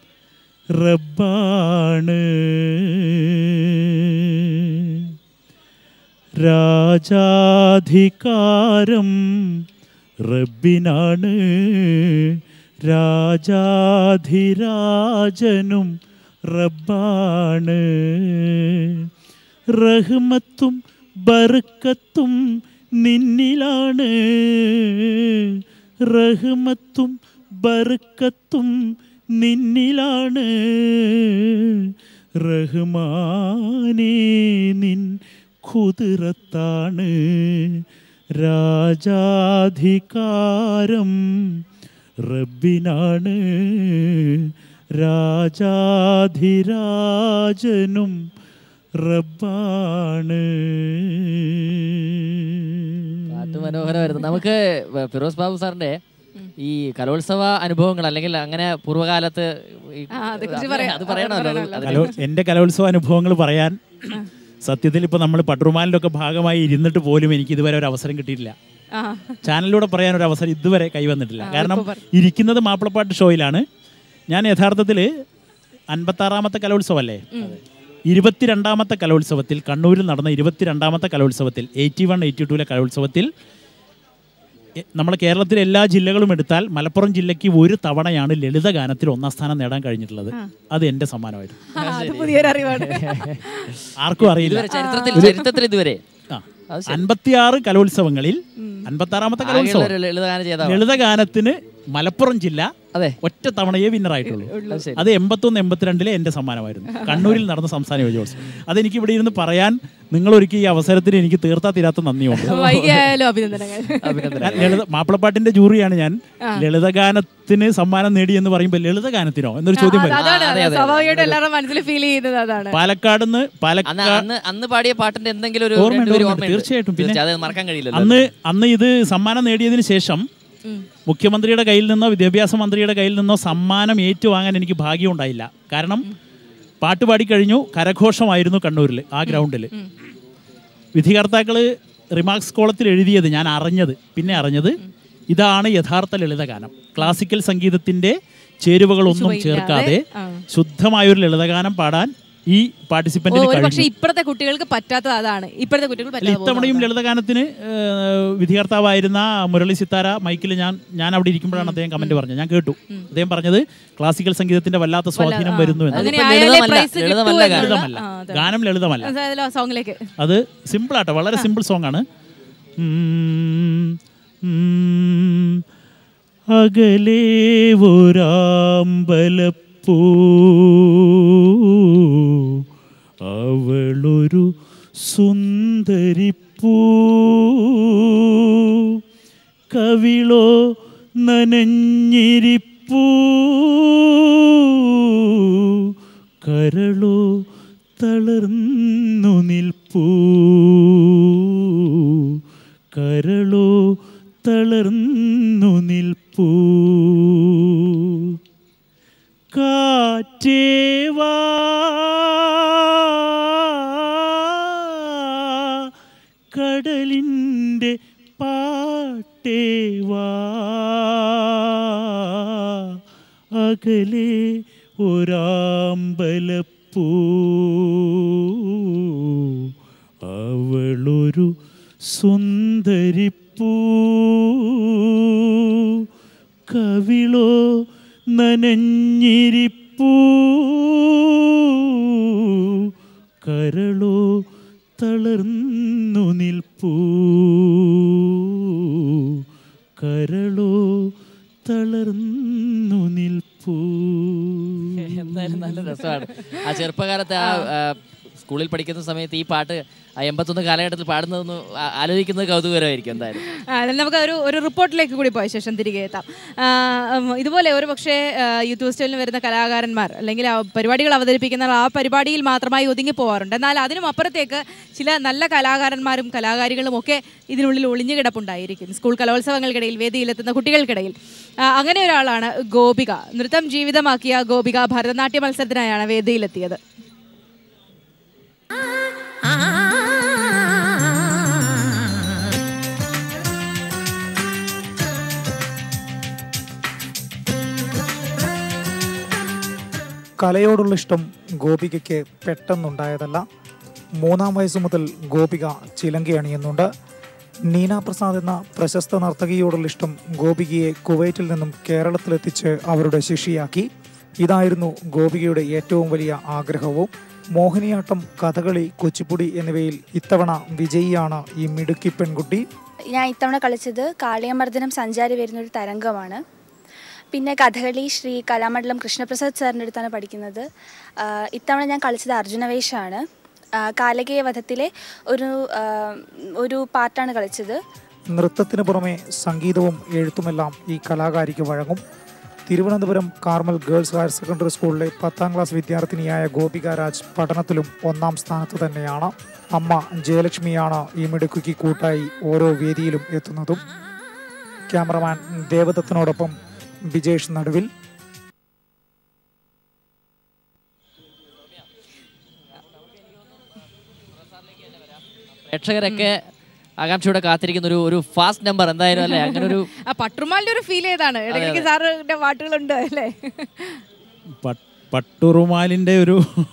റബ്ബാണ് രാജാധികാരം റബ്ബിനാണ് രാജാധിരാജനും റബ്ബാണ് റഹ്മത്തും ബർക്കത്തും നിന്നിലാണ് റഹ്മത്തും ബർക്കത്തും നിന്നിലാണ് റഹ്മാനേ നിൻ കുതിരത്താണ് രാജാധികാരം റബ്ബിനാണ് രാജാധിരാജനും റബ്ബാണ്
പാട്ട് മനോഹരമായിരുന്നു നമുക്ക് വ- ഫിറോസ് ബാബു സാറിന്റെ ഈ കലോത്സവ അനുഭവങ്ങൾ അല്ലെങ്കിൽ അങ്ങനെ പൂർവ്വകാലത്ത് ഈ-
ആ, അതേക്കുറിച്ച്
അത്
പറയാം.
അത് പറയണമല്ലോ അത്
അത്
അതിനെ
കലോ എൻ്റെ കലോത്സവ അനുഭവങ്ങൾ പറയാൻ സത്യത്തിൽ ഇപ്പോൾ നമ്മൾ പട്രുമാലിൻ്റെ ഒക്കെ ഭാഗമായി ഇരുന്നിട്ട് പോലും എനിക്ക് ഇതുവരെ ഒരു അവസരം കിട്ടിയിട്ടില്ല
ആ
ചാനലിലൂടെ പറയാൻ ഒരു അവസരം ഇതുവരെ കൈവന്നിട്ടില്ല
ആ,
കാരണം
ഇപ്പൊ പറ.
ഇരിക്കുന്നത് മാപ്പിളപ്പാട്ട് ഷോയിലാണ് ഞാൻ യഥാർത്ഥത്തിൽ അൻപത്താറാമത്തെ കലോത്സവമല്ലേ ഇരുപത്തിരണ്ടാമത്തെ കലോത്സവത്തിൽ കണ്ണൂരിൽ നടന്ന ഇരുപത്തിരണ്ടാമത്തെ കലോത്സവത്തിൽ എയ്റ്റി വൺ എയ്റ്റി ടൂലെ കലോത്സവത്തിൽ എ- നമ്മുടെ കേരളത്തിലെ എല്ലാ ജില്ലകളും എടുത്താൽ മലപ്പുറം ജില്ലയ്ക്ക് ഒരു തവണയാണ് ലളിത ഗാനത്തിൽ ഒന്നാം സ്ഥാനം നേടാൻ കഴിഞ്ഞിട്ടുള്ളത് അത് എൻ്റെ സമ്മാനമായിരുന്നു
ആ, അത് പുതിയൊരു അറിവാണ്
ആർക്കും അറിയില്ല
ഇതുവരെ ചരിത്രത്തിൽ ചരിത്രത്തിൽ ഇതുവരെ
ആ. അൻപത്തിയാറ് കലോത്സവങ്ങളിൽ അൻപത്താറാമത്തെ
ആകെയുള്ള
കലോത്സവം
ഒരു ലളിതഗാന ജേതാവാണ്.
ലളിതഗാനത്തിന് മലപ്പുറം ജില്ല
അതെ
ഒറ്റ തവണയേ വിന്നറായിട്ടുള്ളൂ
അത് ശരി.
അത് എൺപത്തൊന്ന് എൺപത്തിരണ്ടിലെ എൻ്റെ സമ്മാനമായിരുന്നു കണ്ണൂരിൽ നടന്ന സംസ്ഥാന യുവജോത്സവം അതെനിക്ക് ഇവിടെ ഇരുന്ന് പറയാൻ നിങ്ങൾ ഒരുക്കി ഈ അവസരത്തിന് എനിക്ക് തീർത്താ തീരാത്ത നന്ദിയുണ്ട്
വൈകിയായാലും അഭിനന്ദനങ്ങൾ
ഞാൻ ലളിത മാപ്പിളപ്പാട്ടിന്റെ ജൂറിയാണ് ഞാൻ ലളിതഗാനത്തിന് സമ്മാനം നേടി എന്ന് പറയുമ്പോൾ ലളിതഗാനത്തിനോ എന്നൊരു ചോദ്യം വരും
അതാണ്
അതെ, അതെ.
സ്വാഭാവികമായിട്ട് എല്ലാവരുടെ മനസ്സിൽ ഫീൽ ചെയ്യുന്നത് അതാണ്
പാലക്കാട് നിന്ന്
അന്ന്
പാലക്കാട്
അന്ന് അന്ന് പാടിയ പാട്ടിന്റെ എന്തെങ്കിലും ഒരു
ഓർമ്മയുണ്ട്,
രണ്ടുപേരും
ഓർമ്മയുണ്ട്.
ഓർമ്മയുണ്ട്.
തീർച്ചയായിട്ടും. പിന്നെ
തീർച്ചയായും. അത് മറക്കാൻ കഴിയില്ലല്ലോ
അന്ന് അന്ന് ഇത് സമ്മാനം നേടിയതിന് ശേഷം മുഖ്യമന്ത്രിയുടെ കയ്യിൽ നിന്നോ വിദ്യാഭ്യാസ മന്ത്രിയുടെ കയ്യിൽ നിന്നോ സമ്മാനം ഏറ്റുവാങ്ങാൻ എനിക്ക് ഭാഗ്യം ഉണ്ടായില്ല കാരണം പാട്ട് പാടിക്കഴിഞ്ഞു കരഘോഷമായിരുന്നു കണ്ണൂരിൽ ആ ഗ്രൗണ്ടിൽ വിധികർത്താക്കൾ റിമാർക്സ് കോളത്തിൽ എഴുതിയത് ഞാൻ അറിഞ്ഞത് പിന്നെ അറിഞ്ഞത് ഇതാണ് യഥാർത്ഥ ലളിതഗാനം ക്ലാസിക്കൽ സംഗീതത്തിന്റെ ചേരുവകളൊന്നും
ചുവയില്ലാതെ,
ചേർക്കാതെ
ആ.
ശുദ്ധമായൊരു ലളിതഗാനം പാടാൻ ഈ പാർട്ടിസിപ്പന്റിന്
ഒരു പക്ഷെ
കഴിഞ്ഞു
ഇപ്പോഴത്തെ കുട്ടികൾക്ക് പറ്റാത്തത് അതാണ് ഇപ്പോഴത്തെ കുട്ടികൾ
അല്ല,
പറ്റാതെ
ഇത്തവണയും
പോകുന്നതാണ്.
ലളിതഗാനത്തിന് ഏഹ്, വിധികർത്താവായിരുന്ന മുരളി സിത്താര മൈക്കിൽ ഞാൻ ഞാൻ അവിടെ ഇരിക്കുമ്പോഴാണ് അദ്ദേഹം കമന്റ് പറഞ്ഞത് ഞാൻ കേട്ടു അദ്ദേഹം പറഞ്ഞത് ക്ലാസിക്കൽ സംഗീതത്തിന്റെ വല്ലാത്ത സ്വാധീനം
ആ.
വരുന്നു എന്ന്
അങ്ങനെ
അതിപ്പോ
ആയാലേ
ലളിതമല്ല,
പ്രൈസ് കിട്ടൂ
ലളിതമല്ല
എന്നുള്ള-
ലളിതമല്ല
ആ, അതെ.
ഗാനം ലളിതമല്ല
അതായത് ആ സോങ്ങിലേക്ക്
അത് സിമ്പിൾ ആട്ടോ വളരെ സിമ്പിൾ സോങ് ആണ് ഉം, ഉം, അകലെ ഒരാമ്പലപ്പൂ അവളൊരു സുന്ദരിപ്പൂ കവിളോ നനഞ്ഞിരിപ്പൂ കരളോ തളർന്നു നിൽപ്പൂ കരളോ തളർന്നു നിൽപ്പൂ കാറ്റേവാ കടലിൻ്റെ പാട്ടേവാ അകലെ ഒരാമ്പലപ്പൂ അവളൊരു സുന്ദരിപ്പൂ കവിളോ നനഞ്ഞിരിപ്പൂ കരളോ തളർന്നു നിൽപ്പൂ കരളോ തളർന്നു നിൽപ്പൂ
എന്തായാലും നല്ല രസമാണ് ആ ചെറുപ്പകാലത്ത് ആ ആ, സ്കൂളിൽ പഠിക്കുന്ന സമയത്ത് ഈ പാട്ട് ആ എൺപത്തൊന്ന് കാലഘട്ടത്തിൽ പാടുന്നതെന്ന് ആ- ആലോചിക്കുന്നത് കൗതുകരമായിരിക്കും എന്തായാലും
ആ, എന്നാൽ നമുക്ക് ഒരു ഒരു റിപ്പോർട്ടിലേക്ക് കൂടി പോയ ശേഷം തിരികെ എത്താം ആ, ഉം, ഇതുപോലെ ഒരു പക്ഷേ ആ, യൂത്ത് ഫെസ്റ്റിവലിന് വരുന്ന കലാകാരന്മാർ അല്ലെങ്കിൽ ആ പരിപാടികൾ അവതരിപ്പിക്കുന്ന ആ പരിപാടിയിൽ മാത്രമായി ഒതുങ്ങി പോകാറുണ്ട് എന്നാൽ അതിനും അപ്പുറത്തേക്ക് ചില നല്ല കലാകാരന്മാരും കലാകാരികളും ഒക്കെ ഇതിനുള്ളിൽ ഒളിഞ്ഞു കിടപ്പുണ്ടായിരിക്കും സ്കൂൾ കലോത്സവങ്ങൾക്കിടയിൽ വേദിയിലെത്തുന്ന കുട്ടികൾക്കിടയിൽ ആ, അങ്ങനെ ഒരാളാണ് ഗോപിക നൃത്തം ജീവിതമാക്കിയ ഗോപിക ഭരതനാട്യ മത്സരത്തിനായാണ് വേദിയിലെത്തിയത്
ആ കലയോടുള്ള ഇഷ്ടം ഗോപികയ്ക്ക് പെട്ടെന്നുണ്ടായതല്ല മൂന്നാം വയസ്സു മുതൽ ഗോപിക ചിലങ്കി അണിയുന്നുണ്ട് നീന പ്രസാദ് എന്ന പ്രശസ്ത നർത്തകിയോടുള്ള ഇഷ്ടം ഗോപികയെ കുവൈറ്റിൽ നിന്നും കേരളത്തിലെത്തിച്ച് അവരുടെ ശിഷ്യയാക്കി ഇതായിരുന്നു ഗോപികയുടെ ഏറ്റവും വലിയ ആഗ്രഹവും മോഹിനിയാട്ടം കഥകളി കുച്ചിപ്പുടി എന്നിവയിൽ ഇത്തവണ വിജയിയാണ് ഈ മിടുക്കി പെൺകുട്ടി
ഞാൻ ഇത്തവണ കളിച്ചത് കാളിയമർദ്ദനം സഞ്ചാരി വരുന്നൊരു തരംഗമാണ് പിന്നെ കഥകളി ശ്രീ കലാമണ്ഡലം കൃഷ്ണപ്രസാദ് സാറിൻ്റെ അടുത്താണ് പഠിക്കുന്നത് ആഹ് ഇത്തവണ ഞാൻ കളിച്ചത് അർജുനവേഷമാണ് ആഹ് കാലകേയ വധത്തിലെ ഒരു ആഹ് ഒരു പാട്ടാണ് കളിച്ചത്
നൃത്തത്തിന് പുറമെ സംഗീതവും എഴുത്തുമെല്ലാം ഈ കലാകാരിക്ക് വഴങ്ങും Thiruvananthapuram Carmel girls higher secondary സ്കൂളിലെ പത്താം ക്ലാസ് വിദ്യാർത്ഥിനിയായ ഗോപിക രാജ് പഠനത്തിലും ഒന്നാം സ്ഥാനത്ത് തന്നെയാണ് അമ്മ ജയലക്ഷ്മിയാണ് ഈ മിടുക്കിക്ക് കൂട്ടായി ഓരോ വേദിയിലും എത്തുന്നതും ക്യാമറമാൻ ദേവദത്തിനോടൊപ്പം ബിജേഷ് നടുവിൽ
പ്രേക്ഷകരൊക്കെ ആകാംക്ഷയോടെ കാത്തിരിക്കുന്ന ഒരു ഒരു ഫാസ്റ്റ് നമ്പർ എന്തായാലും അല്ലേ അങ്ങനെ ഒരു
ആ പട്ടുമാലിന്റെ ഒരു ഫീൽ ഏതാണ് ഇടയ്ക്ക് സാറിന്റെ പാട്ടുകളുണ്ട് അല്ലേ
പട്ട്- പട്ടുറുമാലിന്റെ ഒരു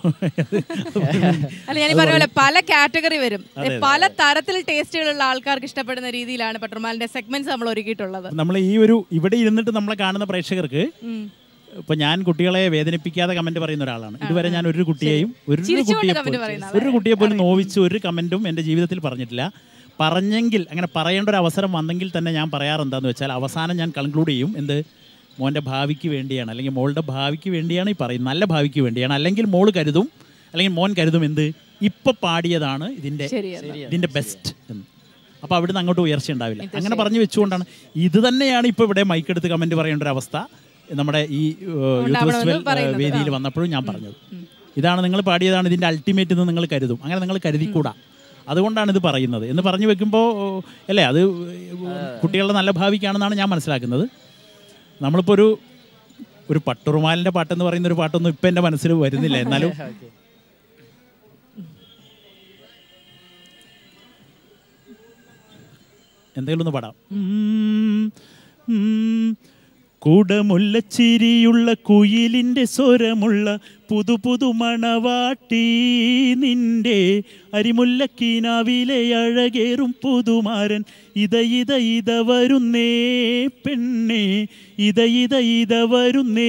അല്ല ഞാൻ പറഞ്ഞ പോലെ പല കാറ്റഗറി വരും
അതെ, അതെ,
പല തരത്തിൽ ടേസ്റ്റുകളുള്ള ആൾക്കാർക്ക് ഇഷ്ടപ്പെടുന്ന രീതിയിലാണ് പട്ടുമാലിന്റെ സെഗ്മെന്റ്സ് നമ്മൾ ഒരുക്കിയിട്ടുള്ളത്
നമ്മൾ ഈ ഒരു ഇവിടെ ഇരുന്നിട്ട് നമ്മളെ കാണുന്ന പ്രേക്ഷകർക്ക്
ഉം.
ഇപ്പൊ ഞാൻ കുട്ടികളെ വേദനിപ്പിക്കാതെ കമന്റ് പറയുന്ന ഒരാളാണ് ഇതുവരെ ഞാൻ ഒരു കുട്ടിയെയും ഒരു
ചിരിച്ചുകൊണ്ട്
കുട്ടിയെ
comment
പോലും-
പറയുന്ന
ഒരു കുട്ടിയെ പോലും നോവിച്ച് ഒരു കമന്റും എൻ്റെ ജീവിതത്തിൽ പറഞ്ഞിട്ടില്ല പറഞ്ഞെങ്കിൽ അങ്ങനെ പറയേണ്ട ഒരു അവസരം വന്നെങ്കിൽ തന്നെ ഞാൻ പറയാറെന്താന്ന് വെച്ചാൽ അവസാനം ഞാൻ കൺക്ലൂഡ് ചെയ്യും എന്ത് മോൻ്റെ ഭാവിക്ക് വേണ്ടിയാണ് അല്ലെങ്കിൽ മോളുടെ ഭാവിക്ക് വേണ്ടിയാണ് ഈ പറയുന്നത് നല്ല ഭാവിക്ക് വേണ്ടിയാണ് അല്ലെങ്കിൽ മോള് കരുതും അല്ലെങ്കിൽ മോൻ കരുതും എന്ത് ഇപ്പൊ പാടിയതാണ് ഇതിന്റെ
ശരിയെന്ന്.
ഇതിന്റെ ബെസ്റ്റ് എന്ന് അപ്പോൾ അവിടുന്ന് അങ്ങോട്ട് ഉയർച്ച ഉണ്ടാവില്ല അങ്ങനെ പറഞ്ഞു വെച്ചുകൊണ്ടാണ് ഇത് തന്നെയാണ് ഇപ്പോൾ ഇവിടെ മൈക്കെടുത്ത് കമന്റ് പറയേണ്ട ഒരു അവസ്ഥ നമ്മുടെ ഈ ഏഹ്, യൂത്ത്
ഉണ്ടാവണമെന്ന്
ഫെസ്റ്റിവൽ ഏഹ്,
പറയുന്നത്.
വേദിയിൽ വന്നപ്പോഴും ഞാൻ പറഞ്ഞത് ഇതാണ് നിങ്ങൾ പാടിയതാണ് ഇതിന്റെ അൾട്ടിമേറ്റ് എന്ന് നിങ്ങൾ കരുതും അങ്ങനെ നിങ്ങൾ കരുതിക്കൂടാ അതുകൊണ്ടാണ് ഇത് പറയുന്നത് എന്ന് പറഞ്ഞു വെക്കുമ്പോൾ അല്ലേ അത് കുട്ടികളുടെ നല്ല ഭാവിക്കാണെന്നാണ് ഞാൻ മനസ്സിലാക്കുന്നത് നമ്മളിപ്പോൾ ഒരു ഒരു പട്ടുറുമാലിൻ്റെ പാട്ടെന്ന് പറയുന്ന ഒരു പാട്ടൊന്നും ഇപ്പം എൻ്റെ മനസ്സിൽ വരുന്നില്ല എന്നാലും എന്തെങ്കിലും ഒന്ന് പാടാം ഉം, ഉം. കുടമുല്ലച്ചിരിയുള്ള കുയിലിൻ്റെ സ്വരമുള്ള പുതു പുതു മണവാട്ടി നിന്റെ അരിമുല്ലക്കീനാവിലെ അഴകേറും പുതുമാരൻ ഇത ഇത ഇത വരുന്നേ പെണ്ണേ ഇത ഇത ഇത വരുന്നേ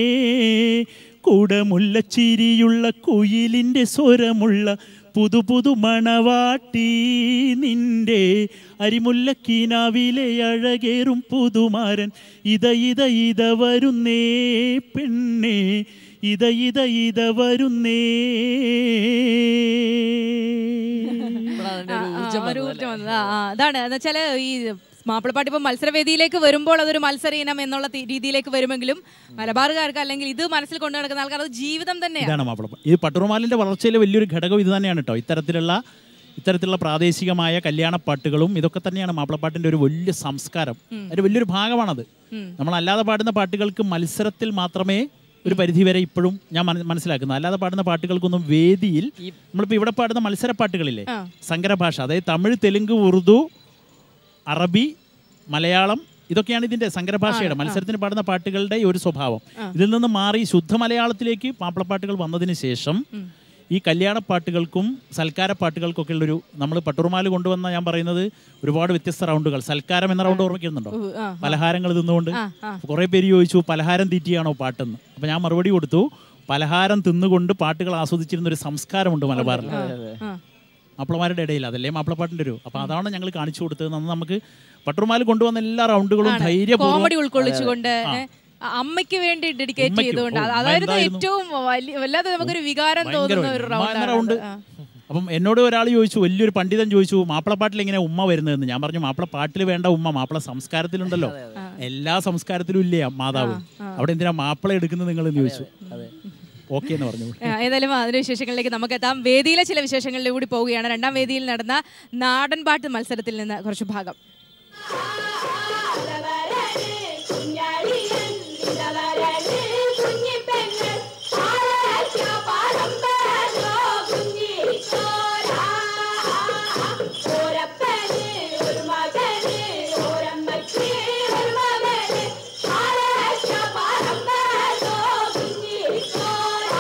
കുടമുല്ലച്ചിരിയുള്ള കുയിലിൻ്റെ സ്വരമുള്ള പുതു പുതു മണവാട്ടി നിന്റെ അരിമുല്ലക്കീനാവിലെ അഴകേറും പുതുമാരൻ ഇത ഇത ഇത വരുന്നേ പെണ്ണേ ഇത ഇത ഇത വരുന്നേ
ആ, ആ, ഒരു ഊർജ്ജം വന്നത്. ആ, ആ, അതാണ് എന്ന് വെച്ചാല് ഈ മാപ്പിളപ്പാട്ട് ഇപ്പൊ മത്സരവേദിയിലേക്ക് വരുമ്പോൾ അതൊരു മത്സര ഇനം എന്നുള്ള തി- രീതിയിലേക്ക് വരുമെങ്കിലും മലബാറുകാർക്ക് അല്ലെങ്കിൽ ഇത് മനസ്സിൽ കൊണ്ടു നടക്കുന്ന ആൾക്കാർ അത് ജീവിതം തന്നെയാണ്
ഇതാണ് മാപ്പിള ഈ പട്ടുറുമാലിൻ്റെ വളർച്ചയിലെ വലിയൊരു ഘടകം ഇത് തന്നെയാണ് കേട്ടോ ഇത്തരത്തിലുള്ള ഇത്തരത്തിലുള്ള പ്രാദേശികമായ കല്യാണപ്പാട്ടുകളും ഇതൊക്കെ തന്നെയാണ് മാപ്പിളപ്പാട്ടിൻ്റെ ഒരു വലിയ സംസ്കാരം ഒരു വലിയൊരു ഭാഗമാണത്
ഉം.
നമ്മളല്ലാതെ പാടുന്ന പാട്ടുകൾക്ക് മത്സരത്തിൽ മാത്രമേ ഒരു പരിധി വരെ ഇപ്പോഴും ഞാൻ മന- മനസ്സിലാക്കുന്നത് അല്ലാതെ പാടുന്ന പാട്ടുകൾക്കൊന്നും വേദിയിൽ നമ്മളിപ്പോൾ ഇവിടെ പാടുന്ന മത്സര പാട്ടുകളില്ലേ
ആ.
സങ്കരഭാഷ അതായത് തമിഴ് തെലുങ്ക് ഉറുദു അറബി മലയാളം ഇതൊക്കെയാണ് ഇതിന്റെ സങ്കരഭാഷയുടെ മത്സരത്തിന് പാടുന്ന പാട്ടുകളുടെ ഒരു സ്വഭാവം ഇതിൽ നിന്ന് മാറി ശുദ്ധ മലയാളത്തിലേക്ക് മാപ്പിളപ്പാട്ടുകൾ വന്നതിന് ശേഷം ഈ കല്യാണ പാട്ടുകൾക്കും സൽക്കാര പാട്ടുകൾക്കൊക്കെ ഉള്ളൊരു നമ്മൾ പട്ടുറുമാല് കൊണ്ടുവന്ന ഞാൻ പറയുന്നത് ഒരുപാട് വ്യത്യസ്ത റൗണ്ടുകൾ സൽക്കാരം എന്ന റൗണ്ട് ഓർമ്മിക്കുന്നുണ്ടോ
ഉവ്വ്, ആ,
പലഹാരങ്ങൾ തിന്നുകൊണ്ട്
ആ, ആ.
കുറേ പേര് ചോദിച്ചു പലഹാരം തീറ്റിയാണോ പാട്ടെന്ന് അപ്പോൾ ഞാൻ മറുപടി കൊടുത്തു പലഹാരം തിന്നുകൊണ്ട് പാട്ടുകൾ ആസ്വദിച്ചിരുന്ന ഒരു സംസ്കാരമുണ്ട് മലബാറിൽ
ആ.
മാപ്പിളമാരുടെ ഇടയിൽ അതല്ലേ മാപ്പിളപ്പാട്ടിൻ്റെ ഒരു അപ്പോൾ അതാണ് ഞങ്ങൾ കാണിച്ചു കൊടുത്തത് അന്ന് നമുക്ക് പട്ടുറുമാൽ കൊണ്ടുവന്ന എല്ലാ റൗണ്ടുകളും
കോമഡി
ധൈര്യപൂർവ്വം
ഉൾക്കൊള്ളിച്ചുകൊണ്ട് ഏ, അമ്മയ്ക്ക് വേണ്ടി ഡെഡിക്കേറ്റ്
ഉമ്മയ്ക്ക്.
ചെയ്തുകൊണ്ട്
ഓ,
അത്
ഉമ്മ
അതായിരുന്നു
എന്തായിരുന്നു?
ഏറ്റവും വലിയ വല്ലാതെ നമുക്കൊരു വികാരം
ഭയങ്കര
തോന്നുന്ന ഒരു
ഉമ്മ എന്ന
റൗണ്ട്
റൗണ്ട് അപ്പം എന്നോട് ഒരാൾ ചോദിച്ചു വലിയൊരു പണ്ഡിതൻ ചോദിച്ചു മാപ്പിളപ്പാട്ടിൽ എങ്ങനെ ഉമ്മ വരുന്നതെന്ന് ഞാൻ പറഞ്ഞു മാപ്പിളപ്പാട്ടിൽ വേണ്ട ഉമ്മ മാപ്പിള സംസ്കാരത്തിലുണ്ടല്ലോ എല്ലാ സംസ്കാരത്തിലും ഇല്ലേ മാതാവ് അവിടെ എന്തിനാ മാപ്പിള എടുക്കുന്നത് നിങ്ങൾ എന്ന് ചോദിച്ചു ഓക്കെ എന്ന് പറഞ്ഞു
ഏതായാലും അതിന്റെ വിശേഷങ്ങളിലേക്ക് നമുക്ക് എത്താം വേദിയിലെ ചില വിശേഷങ്ങളിലൂടെ കൂടി പോവുകയാണ് രണ്ടാം വേദിയിൽ നടന്ന നാടൻ പാട്ട് മത്സരത്തിൽ നിന്ന് കുറച്ച് ഭാഗം
ഒരു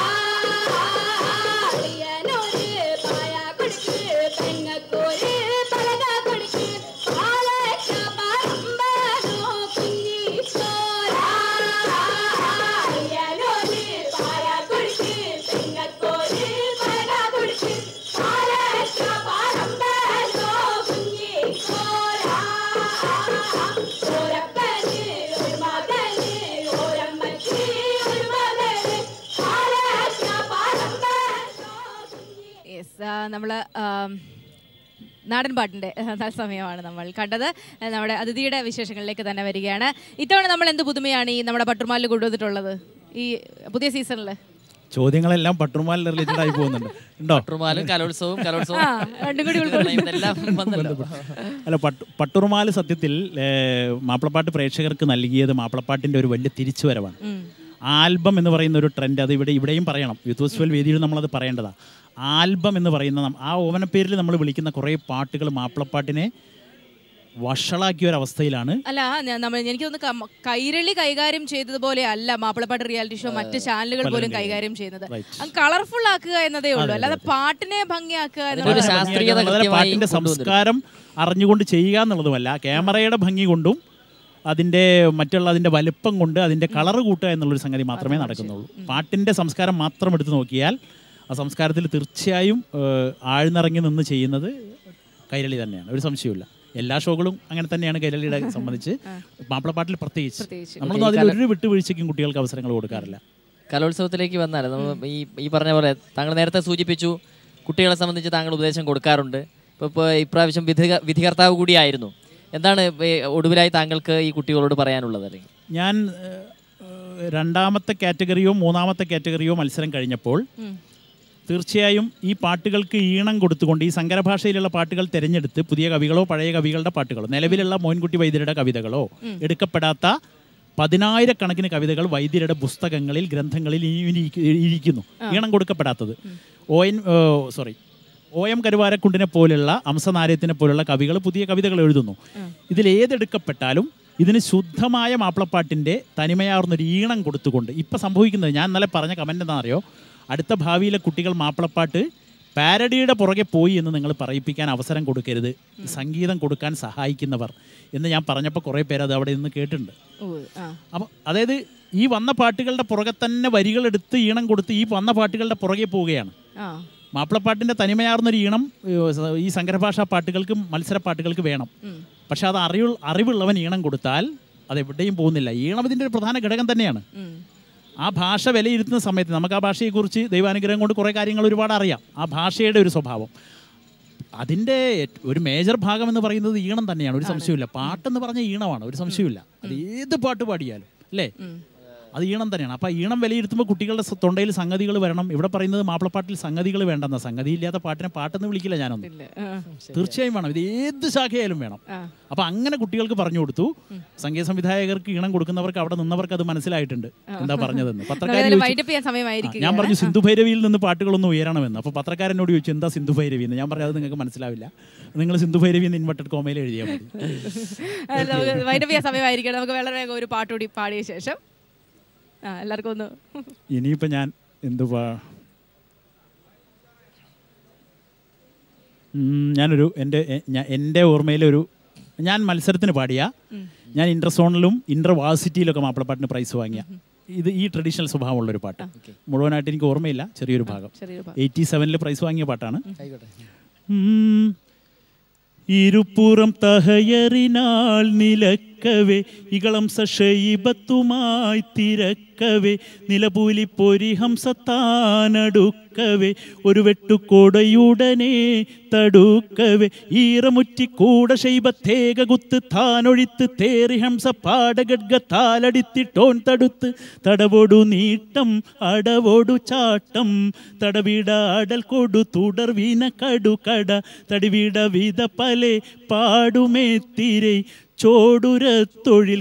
നമ്മൾ നാടൻ പാട്ടിൻ്റെ തത്സമയമാണ് നമ്മൾ കണ്ടത് ആ, നമ്മുടെ അതിഥിയുടെ വിശേഷങ്ങളിലേക്ക് തന്നെ വരികയാണ് ഇത്തവണ നമ്മൾ എന്ത് പുതുമയാണ് ഈ നമ്മുടെ പട്ടുമാലിൽ കൊണ്ടുവന്നിട്ടുള്ളത് ഈ പുതിയ സീസണിൽ
ചോദ്യങ്ങളെല്ലാം പട്ടുമാൽ റിലേറ്റഡ് ആയി പോകുന്നുണ്ട് ഉണ്ടോ
പട്ടുമാലും കലോത്സവവും കലോത്സവവും
ആ, രണ്ടും കൂടി ഉൾക്കൊള്ളുന്നു.
ഇതെല്ലാം വന്നല്ലോ
അല്ല പട്ടു പട്ടുറുമാൽ സത്യത്തിൽ ഏർ, മാപ്പിളപ്പാട്ട് പ്രേക്ഷകർക്ക് നൽകിയത് മാപ്പിളപ്പാട്ടിൻ്റെ ഒരു വലിയ തിരിച്ചുവരവാണ് ആൽബം എന്ന് പറയുന്ന ഒരു ട്രെൻഡ് അത് ഇവിടെ ഇവിടെയും പറയണം യൂത്ത് ഫെസ്റ്റിവൽ വേദിയിൽ നമ്മളത് പറയേണ്ടതാണ് ആൽബം എന്ന് പറയുന്ന നം- ആ ഓമനപ്പേരിൽ നമ്മൾ വിളിക്കുന്ന കുറേ പാട്ടുകൾ മാപ്പിളപ്പാട്ടിനെ വഷളാക്കിയ ഒരു അവസ്ഥയിലാണ്
അല്ല ഞാൻ- നമ്മൾ എനിക്ക് തോന്നുന്നു കം- കൈരളി കൈകാര്യം ചെയ്തതുപോലെ അല്ല മാപ്പിളപ്പാട്ട് റിയാലിറ്റി ഷോ മറ്റ് ചാനലുകൾ പോലും കൈകാര്യം ചെയ്യുന്നത് അത് കളർഫുൾ ആക്കുക എന്നതേ ഉള്ളൂ അല്ലാതെ പാട്ടിനെ ഭംഗിയാക്കുക
ഒരു
എന്നുള്ളത്
ശാസ്ത്രീയത
അതുപോലെ
കൃത്യമായി
പാട്ടിന്റെ സംസ്കാരം അറിഞ്ഞുകൊണ്ട് ചെയ്യുക എന്നുള്ളതുമല്ല ക്യാമറയുടെ ഭംഗി കൊണ്ടും അതിൻ്റെ മറ്റുള്ള അതിൻ്റെ വലുപ്പം കൊണ്ട് അതിൻ്റെ കളറ് കൂട്ടുക എന്നുള്ളൊരു സംഗതി മാത്രമേ നടക്കുന്നുള്ളൂ പാട്ടിൻ്റെ സംസ്കാരം മാത്രം എടുത്തു നോക്കിയാൽ ആ സംസ്കാരത്തിൽ തീർച്ചയായും ഏഹ്, ആഴ്ന്നിറങ്ങി നിന്ന് ചെയ്യുന്നത് കൈരളി തന്നെയാണ് ഒരു സംശയമില്ല എല്ലാ ഷോകളും അങ്ങനെ തന്നെയാണ് കൈരളിയുടെ സംബന്ധിച്ച് മാപ്പിളപ്പാട്ടിൽ പ്രത്യേകിച്ച്
പ്രത്യേകിച്ച്.
നമ്മളൊന്നും അതിൽ ഒരു വിട്ടുവീഴ്ചയ്ക്കും കുട്ടികൾക്ക് അവസരങ്ങൾ കൊടുക്കാറില്ല
കലോത്സവത്തിലേക്ക് വന്നാൽ നമ്മൾ ഈ ഈ പറഞ്ഞ പോലെ താങ്കൾ നേരത്തെ സൂചിപ്പിച്ചു കുട്ടികളെ സംബന്ധിച്ച് താങ്കൾ ഉപദേശം കൊടുക്കാറുണ്ട് ഇപ്പോൾ ഇപ്പോൾ ഇപ്രാവശ്യം വിധി വിധികർത്താവ് കൂടിയായിരുന്നു എന്താണ് ഈ ഒടുവിലായി താങ്കൾക്ക് ഈ കുട്ടികളോട് പറയാനുള്ളത് അല്ലെങ്കിൽ
ഞാൻ ഏഹ്, രണ്ടാമത്തെ കാറ്റഗറിയോ മൂന്നാമത്തെ കാറ്റഗറിയോ മത്സരം കഴിഞ്ഞപ്പോൾ തീർച്ചയായും ഈ പാട്ടുകൾക്ക് ഈണം കൊടുത്തുകൊണ്ട് ഈ സങ്കരഭാഷയിലുള്ള പാട്ടുകൾ തിരഞ്ഞെടുത്ത് പുതിയ കവികളോ പഴയ കവികളുടെ പാട്ടുകളോ നിലവിലുള്ള മോൻകുട്ടി വൈദ്യരുടെ കവിതകളോ എടുക്കപ്പെടാത്ത പതിനായിരക്കണക്കിന് കവിതകൾ വൈദ്യരുടെ പുസ്തകങ്ങളിൽ ഗ്രന്ഥങ്ങളിൽ ഇനി ഇരി- ഇരിക്കുന്നു ഈണം കൊടുക്കപ്പെടാത്തത് O N sorry O M കരുവാരക്കുണ്ടിനെ പോലുള്ള അംസനാര്യത്തിനെ പോലുള്ള കവികൾ പുതിയ കവിതകൾ എഴുതുന്നു ഇതിൽ ഏതെടുക്കപ്പെട്ടാലും ഇതിന് ശുദ്ധമായ മാപ്പിളപ്പാട്ടിൻ്റെ തനിമയാർന്നൊരു ഈണം കൊടുത്തുകൊണ്ട് ഇപ്പം സംഭവിക്കുന്നത് ഞാൻ ഇന്നലെ പറഞ്ഞ കമൻ്റ് എന്താ അറിയോ അടുത്ത ഭാവിയിലെ കുട്ടികൾ മാപ്പിളപ്പാട്ട് പാരഡിയുടെ പുറകെ പോയി എന്ന് നിങ്ങൾ പറയിപ്പിക്കാൻ അവസരം കൊടുക്കരുത് സംഗീതം കൊടുക്കാൻ സഹായിക്കുന്നവർ എന്ന് ഞാൻ പറഞ്ഞപ്പോൾ കുറേ പേര് അത് അവിടെ നിന്ന് കേട്ടിട്ടുണ്ട്
ഓ, ആ.
അപ്പം അതായത് ഈ വന്ന പാട്ടുകളുടെ പുറകെ തന്നെ വരികളെടുത്ത് ഈണം കൊടുത്ത് ഈ വന്ന പാട്ടുകളുടെ പുറകെ പോവുകയാണ്
ആ.
മാപ്പിളപ്പാട്ടിൻ്റെ തനിമയാർന്നൊരു ഈണം ഏഹ്, സ- ഈ സങ്കരഭാഷാ പാട്ടുകൾക്ക് മത്സര പാട്ടുകൾക്ക് വേണം പക്ഷെ അത് അറിവ് അറിവുള്ളവൻ ഈണം കൊടുത്താൽ അത് എവിടെയും പോകുന്നില്ല ഈണം ഇതിൻ്റെ ഒരു പ്രധാന ഘടകം തന്നെയാണ് ആ ഭാഷ വിലയിരുത്തുന്ന സമയത്ത് നമുക്ക് ആ ഭാഷയെക്കുറിച്ച് ദൈവാനുഗ്രഹം കൊണ്ട് കുറേ കാര്യങ്ങൾ ഒരുപാട് അറിയാം ആ ഭാഷയുടെ ഒരു സ്വഭാവം അതിൻ്റെ ഏറ്റ- ഒരു മേജർ ഭാഗം എന്ന് പറയുന്നത് ഈണം തന്നെയാണ് ഒരു സംശയമില്ല പാട്ടെന്ന് പറഞ്ഞ ഈണമാണ് ഒരു സംശയമില്ല അത് ഏത് പാട്ട് പാടിയാലും അല്ലേ അത് ഈണം തന്നെയാണ് അപ്പോൾ ഈണം വിലയിരുത്തുമ്പോൾ കുട്ടികളുടെ സ- തൊണ്ടയിൽ സംഗതികൾ വരണം ഇവിടെ പറയുന്നത് മാപ്പിളപ്പാട്ടിൽ സംഗതികൾ വേണ്ടെന്ന സംഗതി ഇല്ലാത്ത പാട്ടിനെ പാട്ടെന്ന് വിളിക്കില്ല ഞാനൊന്നും
ആ.
തീർച്ചയായും വേണം ഇത് ഏത് ശാഖയായാലും വേണം അപ്പൊ അങ്ങനെ കുട്ടികൾക്ക് പറഞ്ഞു കൊടുത്തു സംഗീത സംവിധായകർക്ക് ഈണം കൊടുക്കുന്നവർക്ക് അവിടെ നിന്നവർക്ക് അത് മനസ്സിലായിട്ടുണ്ട് എന്താ പറഞ്ഞതെന്ന് പത്രക്കാർ
നമ്മളേതായാലും
ചോദിച്ചു-
വൈൻഡപ്പ് ചെയ്യാൻ
ആ,
സമയമായിരിക്കും
ഞാൻ പറഞ്ഞു സിന്ധു ഭൈരവിയിൽ നിന്ന് പാട്ടുകളൊന്നും ഉയരണമെന്ന് അപ്പോൾ പത്രക്കാരനോട് ചോദിച്ചു എന്താ സിന്ധു ഭൈരവി എന്ന് ഞാൻ പറഞ്ഞു അത് നിങ്ങൾക്ക് മനസ്സിലാവില്ല നിങ്ങൾ സിന്ധു ഭൈരവി എന്ന് ഇൻവെർട്ടഡ് കോമയിൽ എഴുതിയാൽ മതി
നമുക്ക് വൈൻഡപ്പ് ചെയ്യാൻ സമയമായിരിക്കണം നമുക്ക് വളരെ വേഗം ഒരു പാട്ടുകൂടി പാടിയ ശേഷം ആ എല്ലാവർക്കും ഒന്ന്
ഇനിയിപ്പോൾ ഞാൻ എന്തു പാ ഉം, ഞാനൊരു എൻ്റെ എ- ഞാൻ- എൻ്റെ ഓർമ്മയിലൊരു ഞാൻ മത്സരത്തിന് പാടിയ ഞാൻ ഇൻ്റർ സോണിലും ഇൻ്റർ വാസിറ്റിയിലൊക്കെ മാപ്പിളപ്പാട്ടിന് പ്രൈസ് വാങ്ങിയ ഇത് ഈ ട്രഡീഷണൽ സ്വഭാവമുള്ളൊരു പാട്ട് മുഴുവനായിട്ട് എനിക്ക് ഓർമ്മയില്ല ചെറിയൊരു ഭാഗം
ചെറിയൊരു ഭാഗം.
എയ്റ്റി സെവനിൽ പ്രൈസ് വാങ്ങിയ പാട്ടാണ് ഉം. ഇരുപുറം തഹയറിനാൾ നിലക്കവേ ഇളം സഷയിബത്തുമായി തിരക്കവേ നിലപൂലി പൊരിഹംസത്താനടുക്കവേ ഒരു വെട്ടുകൊടയുടനെ തടുക്കവേ ഈറമുറ്റി കൂട ശൈബത്തേക കുത്ത് താനൊഴിത്ത് തേറി ഹംസ പാടഗഡ്ഗ താലടിത്തിട്ടോൻ തടുത്ത് തടവോടു നീട്ടം അടവോടു ചാട്ടം തടവിട അടൽ കൊടു തുടർ വീണ കടു കട തടിവിട വിധ പലെ പാടുമേ തിരെ ചോടുര തൊഴിൽ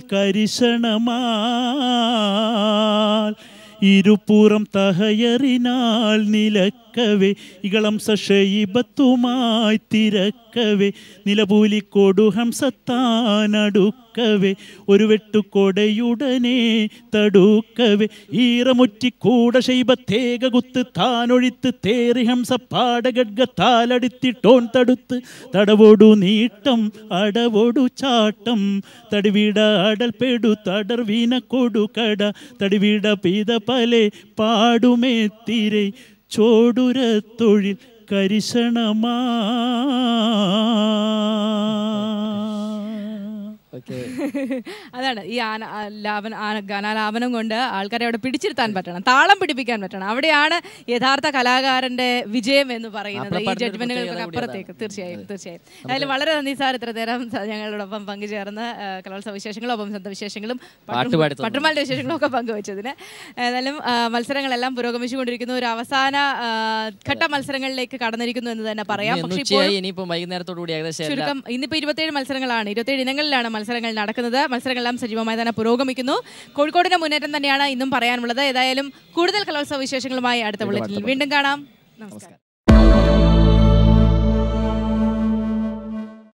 കരിശണമാൽ ഇരുപുറം തഹയറിനാൾ നിലക്കവേ ഇളം സഷയിബത്തുമായി തിരക്കവേ നിലപൂലി കൊടുഹംസത്താനടുക്കവേ ഒരു വെട്ടുകൊടയുടനെ തടുക്കവേ ഈറമുറ്റി കൂട ശൈബത്തേക കുത്ത് താനൊഴിത്ത് തേറി ഹംസ പാടഗഡ്ഗ താലടിത്തിട്ടോൻ തടുത്ത് തടവോടു നീട്ടം അടവോടു ചാട്ടം തടിവിട അടൽ പെടു തടർ വീണ കൊടു കട തടിവിട പീത പലെ പാടുമേ തിരെ ചോടുര തൊഴിൽ കരിശണമാ
അതൊക്കെ
അതാണ് ഈ ആന ആ ലാപന ആന ഗാനാലാപനം കൊണ്ട് ആൾക്കാരെ അവിടെ പിടിച്ചിരുത്താൻ പറ്റണം താളം പിടിപ്പിക്കാൻ പറ്റണം അവിടെയാണ് യഥാർത്ഥ കലാകാരന്റെ വിജയം എന്ന് പറയുന്നത് ഈ
മാപ്പിളപ്പാട്ടിന്റെ ഒരു
ജഡ്ജ്മെന്റുകൾക്ക്
പ്രത്യേകത കൂടി
അപ്പുറത്തേക്ക് തീർച്ചയായും തീർച്ചയായും അതിൽ വളരെ നന്ദി സാർ ഇത്ര നേരം സ- ഞങ്ങളോടൊപ്പം പങ്കുചേർന്ന് ആ, കലോത്സവ വിശേഷങ്ങളും ഒപ്പം സ്വന്തം വിശേഷങ്ങളും
പാട്ട് പാടി തന്നു.
പട്ടുമാലിന്റെ വിശേഷങ്ങളും ഒക്കെ പങ്കുവച്ചതിന് ഏതായാലും ആ, മത്സരങ്ങളെല്ലാം പുരോഗമിച്ചുകൊണ്ടിരിക്കുന്നു ഒരു അവസാന ആ, ഘട്ട മത്സരങ്ങളിലേക്ക് കടന്നിരിക്കുന്നു എന്ന് തന്നെ പറയാം
ഇന്ന്
പക്ഷേ
ഉച്ചയായി
ഇപ്പോൾ
ഇനിയിപ്പോൾ വൈകുന്നേരത്തോടു കൂടി ഏകദേശം എല്ലാ
ചുരുക്കം ഇന്നിപ്പോൾ ഇരുപത്തേഴ് മത്സരങ്ങളാണ് ഇരുപത്തേഴ് ഇനങ്ങളിലാണ് മത്സരങ്ങൾ നടക്കുന്നത് മത്സരങ്ങളെല്ലാം സജീവമായി തന്നെ പുരോഗമിക്കുന്നു കോഴിക്കോടിന്റെ മുന്നേറ്റം തന്നെയാണ് ഇന്നും പറയാനുള്ളത് ഏതായാലും കൂടുതൽ കലോത്സവ വിശേഷങ്ങളുമായി അടുത്ത ബുള്ളറ്റിനിൽ വീണ്ടും കാണാം നമസ്കാരം